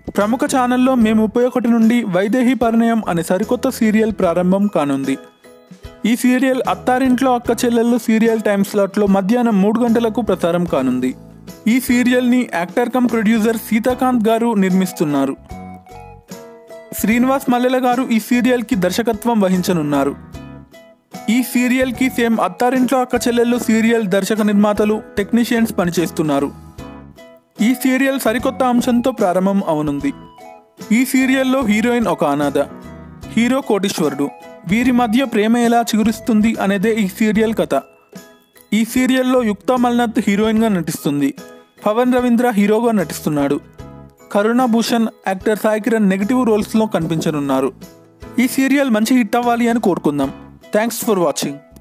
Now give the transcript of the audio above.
ప్రముఖ ఛానల్లో మే ముప్పై ఒకటి నుండి వైదేహి పరిణయం అనే సరికొత్త సీరియల్ ప్రారంభం కానుంది ఈ సీరియల్ అత్తారింట్లో అక్క చెల్లెళ్ళు సీరియల్ టైమ్ స్లాట్లో మధ్యాహ్నం మూడు గంటలకు ప్రసారం కానుంది ఈ సీరియల్ని యాక్టర్ కమ్ ప్రొడ్యూసర్ సీతాకాంత్ గారు నిర్మిస్తున్నారు శ్రీనివాస్ మల్లెల గారు ఈ సీరియల్కి దర్శకత్వం వహించనున్నారు ఈ సీరియల్కి సేమ్ అత్తారింట్లో అక్క చెల్లెళ్ళు సీరియల్ దర్శక నిర్మాతలు టెక్నీషియన్స్ పనిచేస్తున్నారు ఈ సీరియల్ సరికొత్త అంశంతో ప్రారంభం అవనుంది ఈ సీరియల్లో హీరోయిన్ ఒక అనాథ హీరో కోటీశ్వరుడు వీరి మధ్య ప్రేమ ఎలా చిగురిస్తుంది అనేదే ఈ సీరియల్ కథ ఈ సీరియల్లో యుక్తా మల్నత్ హీరోయిన్గా నటిస్తుంది పవన్ రవీంద్ర హీరోగా నటిస్తున్నాడు కరుణా భూషణ్ యాక్టర్ సాయి కిరణ్ నెగిటివ్ రోల్స్లో కనిపించనున్నారు ఈ సీరియల్ మంచి హిట్ అవ్వాలి అని కోరుకుందాం థ్యాంక్స్ ఫర్ వాచింగ్